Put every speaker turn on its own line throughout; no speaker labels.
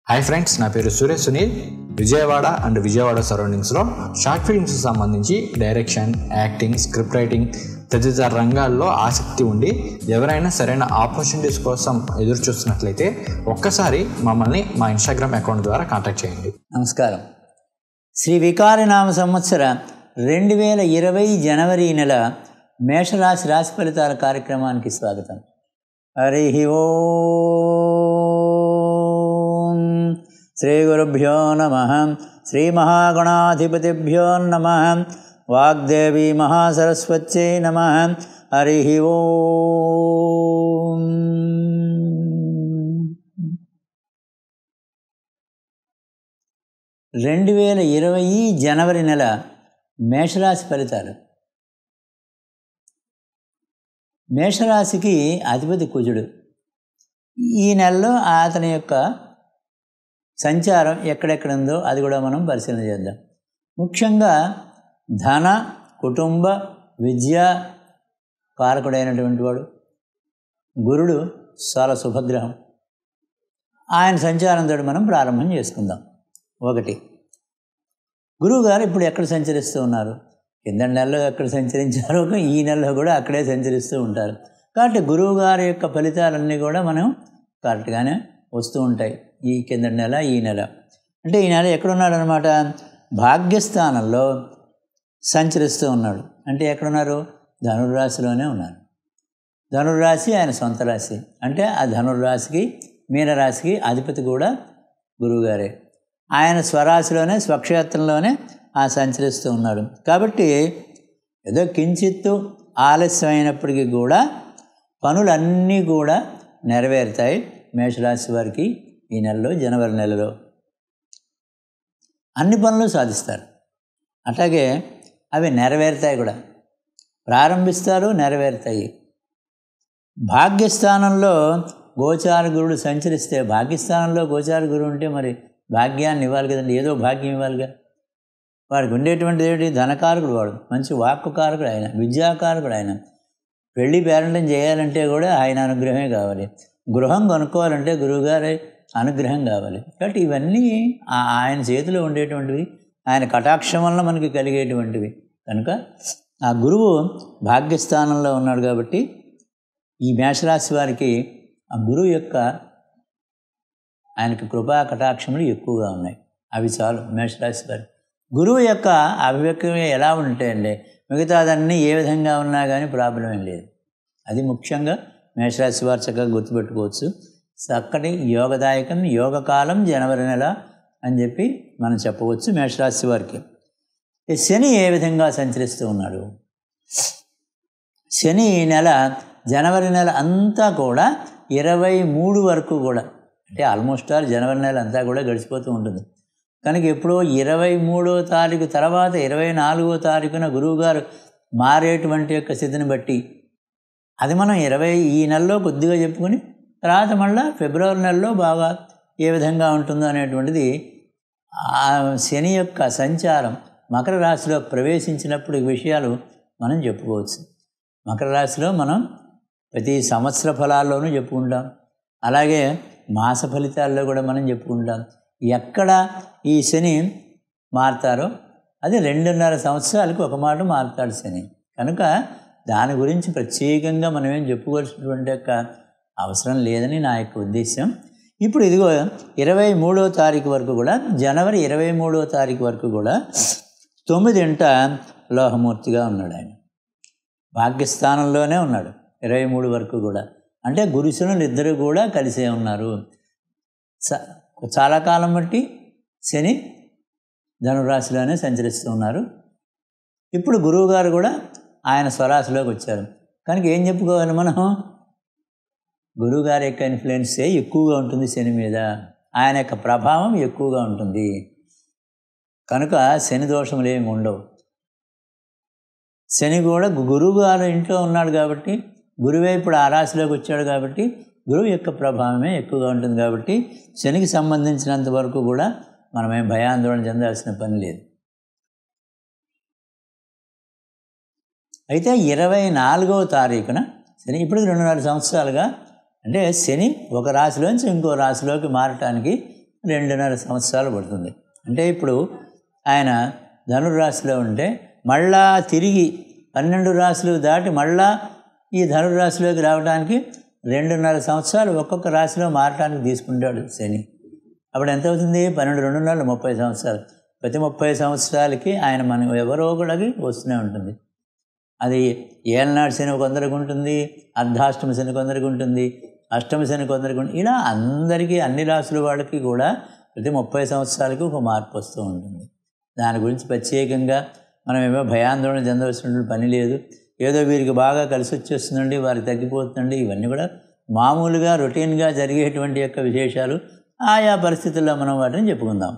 hi friends నా పేరు Suresh Sunil Vijayawada and Vijayawada సరౌండింగ్స్లో షార్ట్ ఫిల్మ్స్ సంబంధించి డైరెక్షన్ యాక్టింగ్ స్క్రిప్ట్ రైటింగ్ తదితర రంగాల్లో ఆసక్తి ఉండి ఎవరైనా సరైన ఆపర్చునిటీస్ కోసం ఎదురు చూస్తున్నట్లయితే ఒక్కసారి మమ్మల్ని మా ఇన్స్టాగ్రామ్ అకౌంట్ ద్వారా కాంటాక్ట్ చేయండి
నమస్కారం శ్రీ వికారనామ సంవత్సర రెండు వేల ఇరవై జనవరి నెల మేషరాశి రాశి ఫలితాల కార్యక్రమానికి స్వాగతం హరి ఓం శ్రీ గురుభ్యో నమ శ్రీ మహాగణాధిపతిభ్యో నమ వాగ్దేవి మహాసరస్వత్యై నమ హరి ఓం రెండు వేల ఇరవై జనవరి నెల మేషరాశి ఫలితాలు మేషరాశికి అధిపతి కుజుడు ఈ నెలలో అతని యొక్క సంచారం ఎక్కడెక్కడ ఉందో అది కూడా మనం పరిశీలన చేద్దాం ముఖ్యంగా ధన కుటుంబ విద్య కారకుడైనటువంటి వాడు గురుడు చాలా శుభగ్రహం ఆయన సంచారంతో మనం ప్రారంభం చేసుకుందాం ఒకటి గురువు గారు ఇప్పుడు ఎక్కడ సంచరిస్తూ ఉన్నారు కింద నెలలో ఎక్కడ సంచరించారో ఈ నెలలో కూడా అక్కడే సంచరిస్తూ ఉంటారు కాబట్టి గురువు గారి యొక్క ఫలితాలన్నీ కూడా మనం కరెక్ట్గానే వస్తూ ఉంటాయి ఈ కింద నెల ఈ నెల అంటే ఈ నెల ఎక్కడున్నాడు భాగ్యస్థానంలో సంచరిస్తూ ఉన్నాడు అంటే ఎక్కడున్నారు ధనుర్రాశిలోనే ఉన్నారు ధనుర్రాశి ఆయన సొంత రాశి అంటే ఆ ధనుర్రాశికి మీనరాశికి అధిపతి కూడా గురువుగారే ఆయన స్వరాశిలోనే స్వక్షేత్రంలోనే ఆ సంచరిస్తూ ఉన్నాడు కాబట్టి ఏదో కించిత్తు ఆలస్యమైనప్పటికీ కూడా పనులన్నీ కూడా నెరవేరుతాయి మేషరాశి వారికి ఈ నెలలో జనవరి నెలలో అన్ని పనులు సాధిస్తారు అట్లాగే అవి నెరవేరుతాయి కూడా ప్రారంభిస్తారు నెరవేరుతాయి భాగ్యస్థానంలో గోచార గురుడు సంచరిస్తే భాగ్యస్థానంలో గోచార గురువు ఉంటే మరి భాగ్యాన్ని ఇవ్వాలి కదండి ఏదో భాగ్యం ఇవ్వాలిగా వాడికి ఉండేటువంటి ఏమిటి ధనకారకుడు వాడు మంచి వాక్కుకారకుడు ఆయన విద్యాకారకుడు ఆయన పెళ్లి పేరంటం చేయాలంటే కూడా ఆయన అనుగ్రహమే కావాలి గృహం కొనుక్కోవాలంటే గురువుగారి అనుగ్రహం కావాలి కాబట్టి ఇవన్నీ ఆయన చేతిలో ఉండేటువంటివి ఆయన కటాక్షం వల్ల మనకి కలిగేటువంటివి కనుక ఆ గురువు భాగ్యస్థానంలో ఉన్నాడు కాబట్టి ఈ మేషరాశి వారికి ఆ గురువు యొక్క ఆయనకి కృపా కటాక్షములు ఎక్కువగా ఉన్నాయి అవి చాలు మేషరాశి వారి గురువు యొక్క అభివ్యక్తం ఎలా ఉంటాయండి మిగతాదన్నీ ఏ విధంగా ఉన్నా కానీ ప్రాబ్లం ఏం లేదు అది ముఖ్యంగా మేషరాశి వారు చక్కగా గుర్తుపెట్టుకోవచ్చు చక్కటి యోగదాయకం యోగకాలం జనవరి నెల అని చెప్పి మనం చెప్పవచ్చు మేషరాశి వారికి ఈ శని ఏ విధంగా సంచరిస్తూ ఉన్నాడు శని ఈ నెల జనవరి నెల అంతా కూడా ఇరవై మూడు వరకు కూడా అంటే ఆల్మోస్ట్ ఆల్ జనవరి నెల అంతా కూడా గడిచిపోతూ ఉంటుంది కనుక ఎప్పుడో ఇరవై మూడో తారీఖు తర్వాత ఇరవై నాలుగో తారీఖున గురువుగారు మారేటువంటి యొక్క స్థితిని బట్టి అది మనం ఇరవై ఈ నెలలో కొద్దిగా చెప్పుకొని తర్వాత మళ్ళీ ఫిబ్రవరి నెలలో బాగా ఏ విధంగా ఉంటుందో అనేటువంటిది ఆ శని యొక్క సంచారం మకర రాశిలో ప్రవేశించినప్పుడు ఈ విషయాలు మనం చెప్పుకోవచ్చు మకర రాశిలో మనం ప్రతి సంవత్సర ఫలాల్లోనూ చెప్పుకుంటాం అలాగే మాస ఫలితాల్లో కూడా మనం చెప్పుకుంటాం ఎక్కడ ఈ శని మారుతారో అది రెండున్నర సంవత్సరాలకు ఒక మాట మారుతాడు శని కనుక దాని గురించి ప్రత్యేకంగా మనం ఏం చెప్పుకోవాల్సినటువంటి యొక్క అవసరం లేదని నా యొక్క ఉద్దేశం ఇప్పుడు ఇదిగో ఇరవై మూడో తారీఖు వరకు కూడా జనవరి ఇరవై మూడో తారీఖు వరకు కూడా తొమ్మిదింట లోహమూర్తిగా ఉన్నాడు ఆయన భాగ్యస్థానంలోనే ఉన్నాడు ఇరవై మూడు వరకు కూడా అంటే గురుశనులు ఇద్దరు కూడా కలిసే ఉన్నారు చాలా కాలం బట్టి శని ధనురాశిలోనే సంచరిస్తూ ఉన్నారు ఇప్పుడు గురువుగారు కూడా ఆయన స్వరాశిలోకి వచ్చారు కనుక ఏం చెప్పుకోవాలి మనం గురువుగారి యొక్క ఇన్ఫ్లుయెన్సే ఎక్కువగా ఉంటుంది శని మీద ఆయన యొక్క ప్రభావం ఎక్కువగా ఉంటుంది కనుక శని దోషములు ఏమి ఉండవు శని కూడా గురువుగారు ఇంట్లో ఉన్నాడు కాబట్టి గురువే ఇప్పుడు ఆ రాశిలోకి వచ్చాడు కాబట్టి గురువు యొక్క ప్రభావమే ఎక్కువగా ఉంటుంది కాబట్టి శనికి సంబంధించినంత వరకు కూడా మనమేం భయాందోళన చెందాల్సిన పని లేదు అయితే ఇరవై నాలుగవ తారీఖున శని ఇప్పుడు రెండున్నర సంవత్సరాలుగా అంటే శని ఒక రాశిలోంచి ఇంకో రాశిలోకి మారటానికి రెండున్నర సంవత్సరాలు పడుతుంది అంటే ఇప్పుడు ఆయన ధనుర్రాశిలో ఉంటే మళ్ళా తిరిగి పన్నెండు రాశులు దాటి మళ్ళా ఈ ధనుర్రాశిలోకి రావడానికి రెండున్నర సంవత్సరాలు ఒక్కొక్క రాశిలో మారడానికి తీసుకుంటాడు శని అప్పుడు ఎంత అవుతుంది పన్నెండు రెండున్నర ముప్పై సంవత్సరాలు ప్రతి ముప్పై సంవత్సరాలకి ఆయన మనం ఎవరో ఒకటికి వస్తూనే ఉంటుంది అది ఏలనాడు శని కొందరికి ఉంటుంది అర్ధాష్టమి శని కొందరికి ఉంటుంది అష్టమి శని కొందరికి ఉంటుంది ఇలా అందరికీ అన్ని రాసుల వాళ్ళకి కూడా ప్రతి ముప్పై సంవత్సరాలకి ఒక మార్పు వస్తూ ఉంటుంది దాని గురించి ప్రత్యేకంగా మనం ఏమో భయాందోళన చెందవలసిన పని లేదు ఏదో వీరికి బాగా కలిసి వచ్చేస్తుందండి వారికి తగ్గిపోతుందండి ఇవన్నీ కూడా మామూలుగా రొటీన్గా జరిగేటువంటి యొక్క విశేషాలు ఆయా పరిస్థితుల్లో మనం వాటిని చెప్పుకుందాం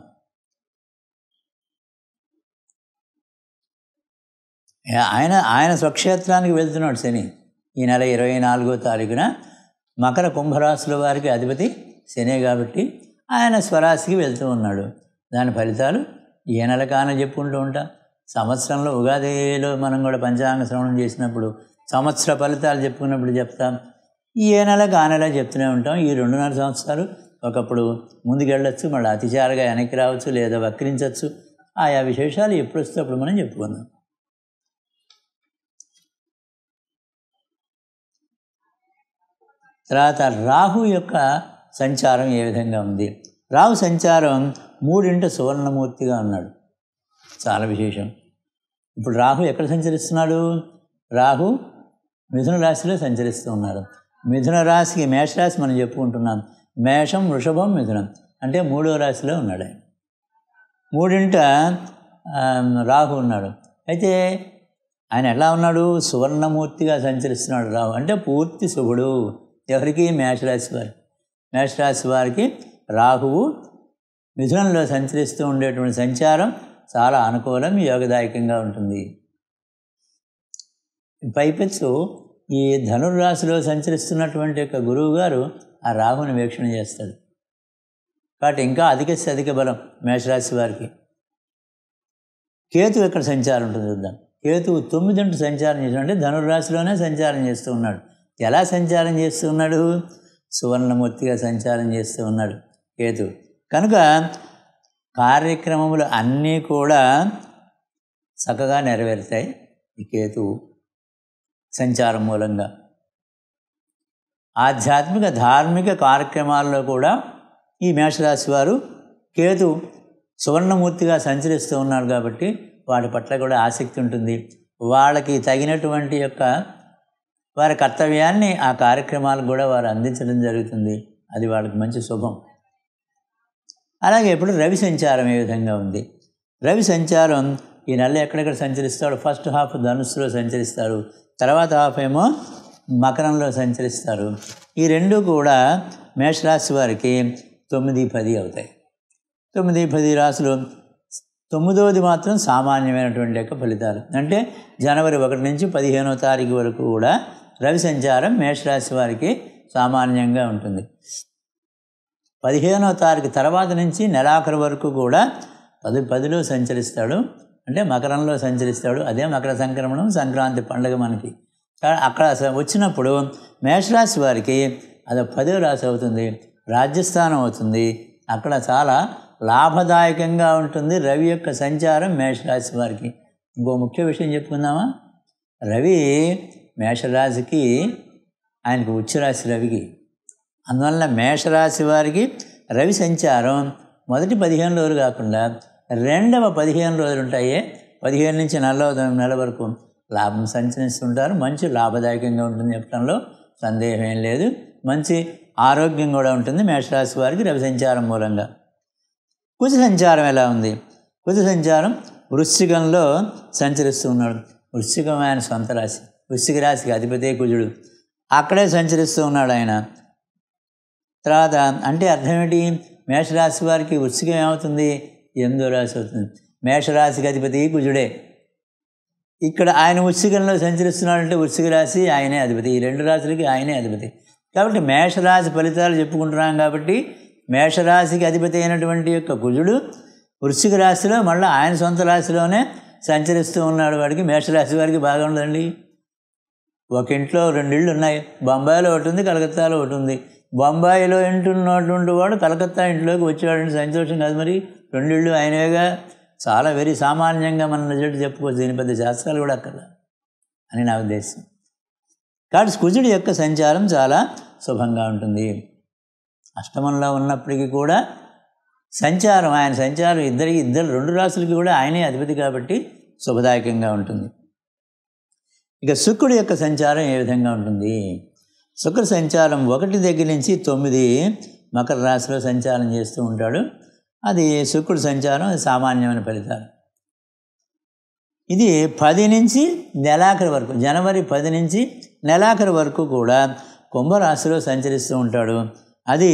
ఆయన ఆయన స్వక్షేత్రానికి వెళ్తున్నాడు శని ఈ నెల ఇరవై నాలుగో తారీఖున మకర కుంభరాశుల వారికి అధిపతి శనే కాబట్టి ఆయన స్వరాశికి వెళ్తూ ఉన్నాడు దాని ఫలితాలు ఏ నెల కాన చెప్పుకుంటూ ఉంటాం సంవత్సరంలో ఉగాదిలో మనం కూడా పంచాంగ శ్రవణం చేసినప్పుడు సంవత్సర ఫలితాలు చెప్పుకున్నప్పుడు చెప్తాం ఏ నెల ఆ నెల చెప్తూనే ఉంటాం ఈ రెండున్నర సంవత్సరాలు ఒకప్పుడు ముందుకెళ్ళొచ్చు మళ్ళీ అతిచారగా వెనక్కి రావచ్చు లేదా వక్రించవచ్చు ఆయా విశేషాలు ఎప్పుడు వస్తే అప్పుడు మనం చెప్పుకుందాం తర్వాత రాహు యొక్క సంచారం ఏ విధంగా ఉంది రాహు సంచారం మూడింట సువర్ణమూర్తిగా ఉన్నాడు చాలా విశేషం ఇప్పుడు రాహు ఎక్కడ సంచరిస్తున్నాడు రాహు మిథున రాశిలో సంచరిస్తూ ఉన్నాడు మిథున రాశికి మేషరాశి మనం చెప్పుకుంటున్నాం మేషం వృషభం మిథునం అంటే మూడో రాశిలో ఉన్నాడు ఆయన మూడింట ఆ, రాహు ఉన్నాడు అయితే ఆయన ఎలా ఉన్నాడు సువర్ణమూర్తిగా సంచరిస్తున్నాడు రాహు అంటే పూర్తి శుభుడు ఎవరికి మేషరాశి వారికి మేషరాశి వారికి రాహువు మిథునంలో సంచరిస్తూ ఉండేటువంటి సంచారం చాలా అనుకూలం యోగదాయకంగా ఉంటుంది పైపెచ్చు ఈ ధనుర్రాశిలో సంచరిస్తున్నటువంటి యొక్క గురువు గారు ఆ రాహుని వీక్షణ చేస్తాడు కాబట్టి ఇంకా అధిక అధిక బలం మేషరాశి వారికి కేతు ఎక్కడ సంచారం ఉంటుంది చూద్దాం కేతువు తొమ్మిదింటి సంచారం చేసినట్టే ధనుర్రాశిలోనే సంచారం చేస్తూ ఉన్నాడు ఎలా సంచారం చేస్తూ ఉన్నాడు సువర్ణమూర్తిగా సంచారం చేస్తూ ఉన్నాడు కేతు కనుక కార్యక్రమములు అన్నీ కూడా చక్కగా నెరవేరుతాయి ఈ కేతువు సంచారం మూలంగా ఆధ్యాత్మిక ధార్మిక కార్యక్రమాల్లో కూడా ఈ మేషరాశి వారు కేతు సువర్ణమూర్తిగా సంచరిస్తూ ఉన్నారు కాబట్టి వాటి పట్ల కూడా ఆసక్తి ఉంటుంది వాళ్ళకి తగినటువంటి యొక్క వారి కర్తవ్యాన్ని ఆ కార్యక్రమాలకు కూడా వారు అందించడం జరుగుతుంది అది వాళ్ళకి మంచి శుభం అలాగే ఇప్పుడు రవి సంచారం ఏ విధంగా ఉంది రవి సంచారం ఈ నెల ఎక్కడెక్కడ సంచరిస్తాడు ఫస్ట్ హాఫ్ ధనుస్సులో సంచరిస్తారు తర్వాత హాఫ్ ఏమో మకరంలో సంచరిస్తారు ఈ రెండు కూడా మేషరాశి వారికి తొమ్మిది పది అవుతాయి తొమ్మిది పది రాసులు తొమ్మిదవది మాత్రం సామాన్యమైనటువంటి యొక్క ఫలితాలు అంటే జనవరి ఒకటి నుంచి పదిహేనో తారీఖు వరకు కూడా రవి సంచారం మేషరాశి వారికి సామాన్యంగా ఉంటుంది పదిహేనో తారీఖు తర్వాత నుంచి నెలాఖరు వరకు కూడా పది పదిలో సంచరిస్తాడు అంటే మకరంలో సంచరిస్తాడు అదే మకర సంక్రమణం సంక్రాంతి పండుగ మనకి కా- అక్కడ స- వచ్చినప్పుడు మేషరాశి వారికి అది పదో రాశి అవుతుంది రాజ్యస్థానం అవుతుంది అక్కడ చాలా లాభదాయకంగా ఉంటుంది రవి యొక్క సంచారం మేషరాశి వారికి ఇంకో ముఖ్య విషయం చెప్పుకుందామా రవి మేషరాశికి ఆయనకు ఉచ్చరాశి రవికి అందువల్ల మేషరాశి వారికి రవి సంచారం మొదటి పదిహేను రోజులు కాకుండా రెండవ పదిహేను రోజులు ఉంటాయి పదిహేను నుంచి నలభై నెల వరకు లాభం సంచరిస్తుంటారు మంచి లాభదాయకంగా ఉంటుంది చెప్పడంలో సందేహం ఏం లేదు మంచి ఆరోగ్యం కూడా ఉంటుంది మేషరాశి వారికి రవి సంచారం మూలంగా కుజ సంచారం ఎలా ఉంది కుజ సంచారం వృశ్చికంలో సంచరిస్తూ ఉన్నాడు వృశ్చికం ఆయన సొంత రాశి వృశ్చిక రాశికి అధిపతే కుజుడు అక్కడే సంచరిస్తూ ఉన్నాడు ఆయన తర్వాత అంటే అర్థం ఏంటి మేషరాశి వారికి వృశ్చికం ఏమవుతుంది ఎనిమిదో రాశి అవుతుంది మేషరాశికి అధిపతి కుజుడే ఇక్కడ ఆయన వృశ్చికంలో సంచరిస్తున్నాడంటే వృశ్చిక రాశి ఆయనే అధిపతి ఈ రెండు రాశులకి ఆయనే అధిపతి కాబట్టి మేషరాశి ఫలితాలు చెప్పుకుంటున్నాం కాబట్టి మేషరాశికి అధిపతి అయినటువంటి యొక్క కుజుడు వృశ్చిక రాశిలో మళ్ళీ ఆయన సొంత రాశిలోనే సంచరిస్తూ ఉన్నాడు వాడికి మేషరాశి వారికి బాగా ఉండదండి ఒక ఇంట్లో రెండు ఇళ్ళు ఉన్నాయి బొంబాయిలో ఒకటి ఉంది కలకత్తాలో ఒకటి ఉంది బొంబాయిలో ఇంటున్నటువంటి వాడు కలకత్తా ఇంట్లోకి వచ్చాడని సంతోషం కాదు మరి రెండిళ్ళు ఆయనగా చాలా వెరీ సామాన్యంగా మన రిజల్ట్ చెప్పుకోవచ్చు దీని పెద్ద శాస్త్రాలు కూడా అక్కడ అని నా ఉద్దేశం కాబట్టి కుజుడి యొక్క సంచారం చాలా శుభంగా ఉంటుంది అష్టమంలో ఉన్నప్పటికీ కూడా సంచారం ఆయన సంచారం ఇద్దరికి ఇద్దరు రెండు రాసులకి కూడా ఆయనే అధిపతి కాబట్టి శుభదాయకంగా ఉంటుంది ఇక శుక్రుడి యొక్క సంచారం ఏ విధంగా ఉంటుంది శుక్ర సంచారం ఒకటి దగ్గర నుంచి తొమ్మిది మకర రాశిలో సంచారం చేస్తూ ఉంటాడు అది శుక్రుడి సంచారం అది సామాన్యమైన ఫలితాలు ఇది పది నుంచి నెలాఖరి వరకు జనవరి పది నుంచి నెలాఖరి వరకు కూడా కుంభరాశిలో సంచరిస్తూ ఉంటాడు అది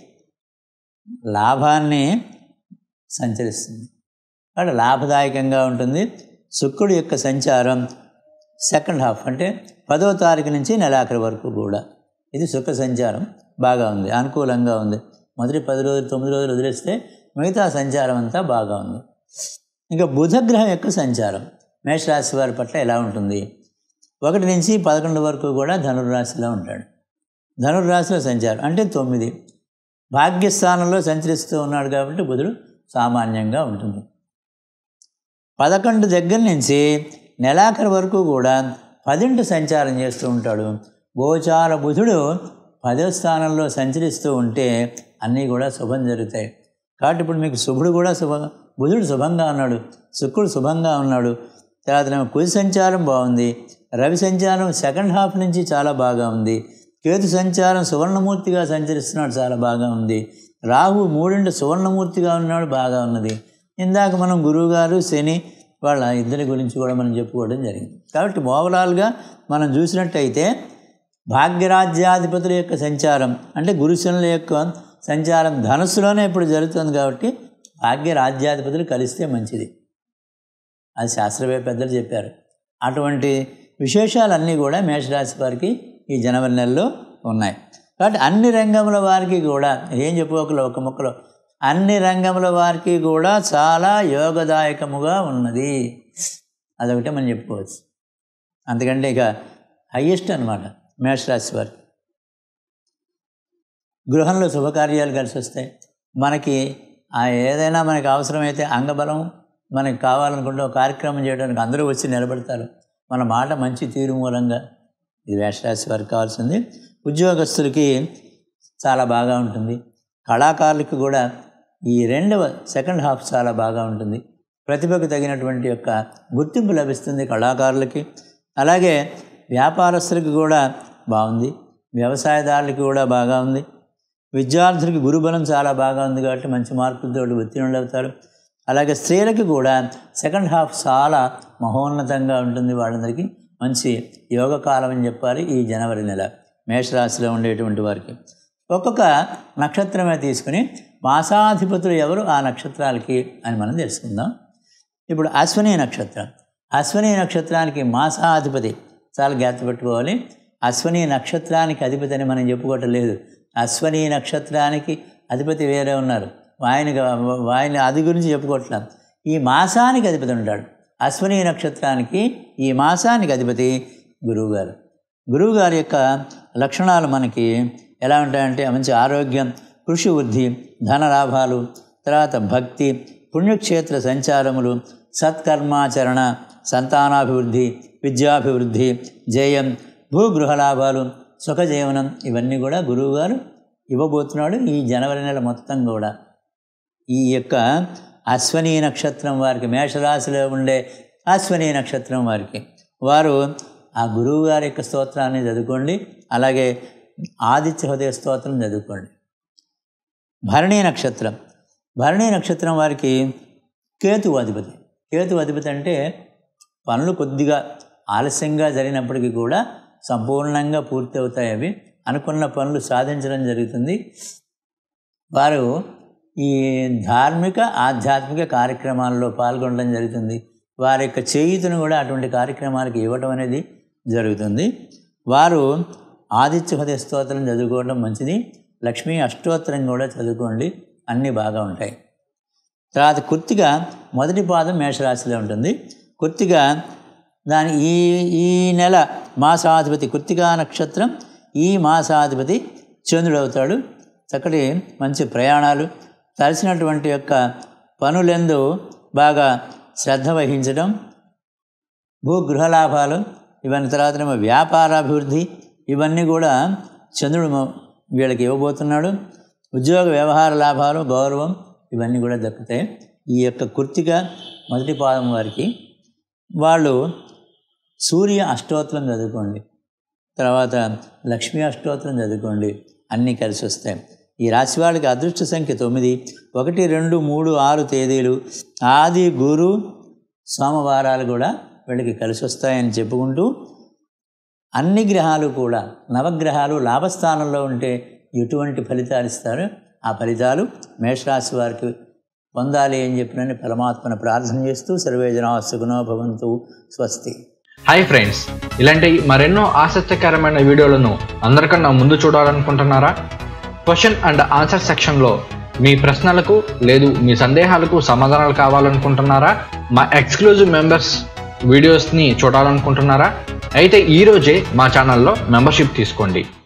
లాభాన్ని సంచరిస్తుంది కాబట్టి లాభదాయకంగా ఉంటుంది శుక్రుడి యొక్క సంచారం సెకండ్ హాఫ్ అంటే పదో తారీఖు నుంచి నెలాఖరి వరకు కూడా ఇది శుక్ర సంచారం బాగా ఉంది అనుకూలంగా ఉంది మొదటి పది రోజులు తొమ్మిది రోజులు వదిలేస్తే మిగతా సంచారం అంతా బాగా ఉంది ఇంకా బుధగ్రహం యొక్క సంచారం మేషరాశి వారి పట్ల ఎలా ఉంటుంది ఒకటి నుంచి పదకొండు వరకు కూడా ధనుర్రాశిలో ఉంటాడు ధనుర్రాశిలో సంచారం అంటే తొమ్మిది భాగ్యస్థానంలో సంచరిస్తూ ఉన్నాడు కాబట్టి బుధుడు సామాన్యంగా ఉంటుంది పదకొండు దగ్గర నుంచి నెలాఖరు వరకు కూడా పదింటి సంచారం చేస్తూ ఉంటాడు గోచార బుధుడు పదో స్థానంలో సంచరిస్తూ ఉంటే అన్నీ కూడా శుభం జరుగుతాయి కాబట్టి ఇప్పుడు మీకు శుభుడు కూడా శుభ బుధుడు శుభంగా ఉన్నాడు శుక్రుడు శుభంగా ఉన్నాడు తర్వాత ఏమో కుజ సంచారం బాగుంది రవి సంచారం సెకండ్ హాఫ్ నుంచి చాలా బాగా ఉంది కేతు సంచారం సువర్ణమూర్తిగా సంచరిస్తున్నాడు చాలా బాగా ఉంది రాహు మూడింటి సువర్ణమూర్తిగా ఉన్నాడు బాగా ఉన్నది ఇందాక మనం గురువుగారు శని వాళ్ళ ఇద్దరి గురించి కూడా మనం చెప్పుకోవడం జరిగింది కాబట్టి ఓవరాల్గా మనం చూసినట్టయితే భాగ్యరాజ్యాధిపతుల యొక్క సంచారం అంటే గురుశనుల యొక్క సంచారం ధనుస్సులోనే ఇప్పుడు జరుగుతుంది కాబట్టి భాగ్యరాజ్యాధిపతులు కలిస్తే మంచిది అది శాస్త్రవేత్త పెద్దలు చెప్పారు అటువంటి విశేషాలన్నీ కూడా మేషరాశి వారికి ఈ జనవరి నెలలో ఉన్నాయి కాబట్టి అన్ని రంగముల వారికి కూడా ఏం చెప్పుకోకలు ఒక ముక్కలో అన్ని రంగముల వారికి కూడా చాలా యోగదాయకముగా ఉన్నది అదొకటే మనం చెప్పుకోవచ్చు అందుకంటే ఇక హయ్యెస్ట్ అనమాట మేషరాశి వారికి గృహంలో శుభకార్యాలు కలిసి వస్తాయి మనకి ఆ ఏదైనా మనకి అవసరమైతే అంగబలం మనకి కావాలనుకుంటే ఒక కార్యక్రమం చేయడానికి అందరూ వచ్చి నిలబడతారు మన మాట మంచి తీరు మూలంగా ఇది మేషరాశి వారికి కావాల్సింది ఉద్యోగస్తులకి చాలా బాగా ఉంటుంది కళాకారులకు కూడా ఈ రెండవ సెకండ్ హాఫ్ చాలా బాగా ఉంటుంది ప్రతిభకు తగినటువంటి యొక్క గుర్తింపు లభిస్తుంది కళాకారులకి అలాగే వ్యాపారస్తులకి కూడా బాగుంది వ్యవసాయదారులకి కూడా బాగా ఉంది విద్యార్థులకి గురుబలం చాలా బాగా ఉంది కాబట్టి మంచి మార్కులతో ఉత్తీర్ణులు అవుతారు అలాగే స్త్రీలకి కూడా సెకండ్ హాఫ్ చాలా మహోన్నతంగా ఉంటుంది వాళ్ళందరికీ మంచి యోగ కాలం అని చెప్పాలి ఈ జనవరి నెల మేషరాశిలో ఉండేటువంటి వారికి ఒక్కొక్క నక్షత్రమే తీసుకుని మాసాధిపతులు ఎవరు ఆ నక్షత్రాలకి అని మనం తెలుసుకుందాం ఇప్పుడు అశ్విని నక్షత్రం అశ్విని నక్షత్రానికి మాసాధిపతి చాలా జాగ్రత్త పెట్టుకోవాలి అశ్విని నక్షత్రానికి అధిపతి అని మనం చెప్పుకోవటం లేదు అశ్విని నక్షత్రానికి అధిపతి వేరే ఉన్నారు ఆయన ఆయన అది గురించి చెప్పుకోవట్లేదు ఈ మాసానికి అధిపతి ఉంటాడు అశ్విని నక్షత్రానికి ఈ మాసానికి అధిపతి గురువుగారు గురువుగారి యొక్క లక్షణాలు మనకి ఎలా ఉంటాయంటే మంచి ఆరోగ్యం కృషి వృద్ధి ధన లాభాలు తర్వాత భక్తి పుణ్యక్షేత్ర సంచారములు సత్కర్మాచరణ సంతానాభివృద్ధి విద్యాభివృద్ధి జయం భూగృహ లాభాలు సుఖజీవనం ఇవన్నీ కూడా గురువుగారు ఇవ్వబోతున్నాడు ఈ జనవరి నెల మొత్తం కూడా ఈ యొక్క అశ్వనీ నక్షత్రం వారికి మేషరాశిలో ఉండే అశ్వనీ నక్షత్రం వారికి వారు ఆ గురువు గారి యొక్క స్తోత్రాన్ని చదువుకోండి అలాగే ఆదిత్య హృదయ స్తోత్రం చదువుకోండి భరణీ నక్షత్రం భరణీ నక్షత్రం వారికి కేతు అధిపతి కేతు అధిపతి అంటే పనులు కొద్దిగా ఆలస్యంగా జరిగినప్పటికీ కూడా సంపూర్ణంగా పూర్తి అవుతాయి అవి అనుకున్న పనులు సాధించడం జరుగుతుంది వారు ఈ ధార్మిక ఆధ్యాత్మిక కార్యక్రమాల్లో పాల్గొనడం జరుగుతుంది వారి యొక్క చేయుతను కూడా అటువంటి కార్యక్రమాలకు ఇవ్వటం అనేది జరుగుతుంది వారు ఆదిత్య హృదయ స్తోత్రం చదువుకోవడం మంచిది లక్ష్మీ అష్టోత్తరం కూడా చదువుకోండి అన్నీ బాగా ఉంటాయి తర్వాత కుర్తిగా మొదటి పాదం మేషరాశిలో ఉంటుంది కుర్తిగా దాని ఈ ఈ నెల మాసాధిపతి కృత్తికా నక్షత్రం ఈ మాసాధిపతి చంద్రుడు అవుతాడు చక్కటి మంచి ప్రయాణాలు తలసినటువంటి యొక్క పనులందు బాగా శ్రద్ధ వహించడం భూగృహ లాభాలు ఇవన్నీ తర్వాత ఏమో వ్యాపారాభివృద్ధి ఇవన్నీ కూడా చంద్రుడు మ- వీళ్ళకి ఇవ్వబోతున్నాడు ఉద్యోగ వ్యవహార లాభాలు గౌరవం ఇవన్నీ కూడా దక్కుతాయి ఈ యొక్క కృతిక మొదటి పాదం వారికి వాళ్ళు సూర్య అష్టోత్తరం చదువుకోండి తర్వాత లక్ష్మీ అష్టోత్తరం చదువుకోండి అన్నీ కలిసి వస్తాయి ఈ రాశి వాళ్ళకి అదృష్ట సంఖ్య తొమ్మిది ఒకటి రెండు మూడు ఆరు తేదీలు ఆది గురు సోమవారాలు కూడా వీళ్ళకి కలిసి వస్తాయని చెప్పుకుంటూ అన్ని గ్రహాలు కూడా నవగ్రహాలు లాభస్థానంలో ఉంటే ఎటువంటి ఫలితాలు ఇస్తారో ఆ ఫలితాలు మేషరాశి వారికి పొందాలి అని చెప్పినని పరమాత్మను ప్రార్థన చేస్తూ సర్వేజన సుగుణో భవంతు స్వస్తి
హాయ్ ఫ్రెండ్స్ ఇలాంటి మరెన్నో ఆసక్తికరమైన వీడియోలను అందరికన్నా ముందు చూడాలనుకుంటున్నారా క్వశ్చన్ అండ్ ఆన్సర్ సెక్షన్లో మీ ప్రశ్నలకు లేదు మీ సందేహాలకు సమాధానాలు కావాలనుకుంటున్నారా మా ఎక్స్క్లూజివ్ మెంబర్స్ వీడియోస్ని చూడాలనుకుంటున్నారా అయితే ఈరోజే మా ఛానల్లో మెంబర్షిప్ తీసుకోండి